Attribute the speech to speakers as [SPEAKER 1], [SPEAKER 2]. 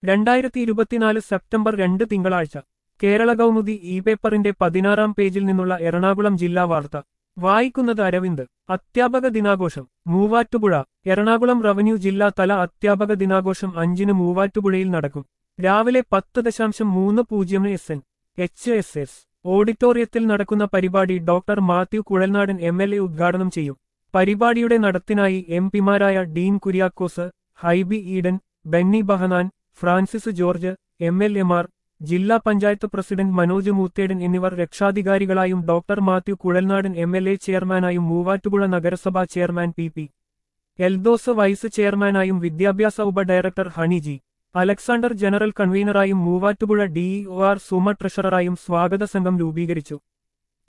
[SPEAKER 1] രണ്ടായിരത്തി ഇരുപത്തിനാല് സെപ്റ്റംബർ രണ്ട് തിങ്കളാഴ്ച കേരള കൗമുദി ഇ പേപ്പറിന്റെ പതിനാറാം പേജിൽ നിന്നുള്ള എറണാകുളം ജില്ലാ വാർത്ത വായിക്കുന്നത് അരവിന്ദ് അധ്യാപക ദിനാഘോഷം മൂവാറ്റുപുഴ എറണാകുളം റവന്യൂ ജില്ലാ തല അധ്യാപക ദിനാഘോഷം അഞ്ചിന് മൂവാറ്റുപുഴയിൽ നടക്കും രാവിലെ പത്ത് ദശാംശം മൂന്ന് പൂജ്യം S N H S S ഓഡിറ്റോറിയത്തിൽ നടക്കുന്ന പരിപാടി doctor Mathew Kuzhalnadan M L A ഉദ്ഘാടനം ചെയ്യും പരിപാടിയുടെ നടത്തിനായി എം പിമാരായ ഡീൻ കുര്യാക്കോസ് ഹൈബി ഈഡൻ ബെന്നി ബഹനാൻ ഫ്രാൻസിസ് ജോർജ് എം എൽ എമാർ ജില്ലാ പഞ്ചായത്ത് പ്രസിഡന്റ് മനോജ് മൂത്തേടൻ എന്നിവർ രക്ഷാധികാരികളായും doctor Mathew Kuzhalnadan M L A ചെയർമാനായും മൂവാറ്റുപുഴ നഗരസഭാ chairman P P Eldhose vice ചെയർമാനായും വിദ്യാഭ്യാസ ഉപ director Honey G Alexander general കൺവീനറായും മൂവാറ്റുപുഴ ഡിഇഒ ആർ സുമ ട്രഷററായും സ്വാഗത സംഘം രൂപീകരിച്ചു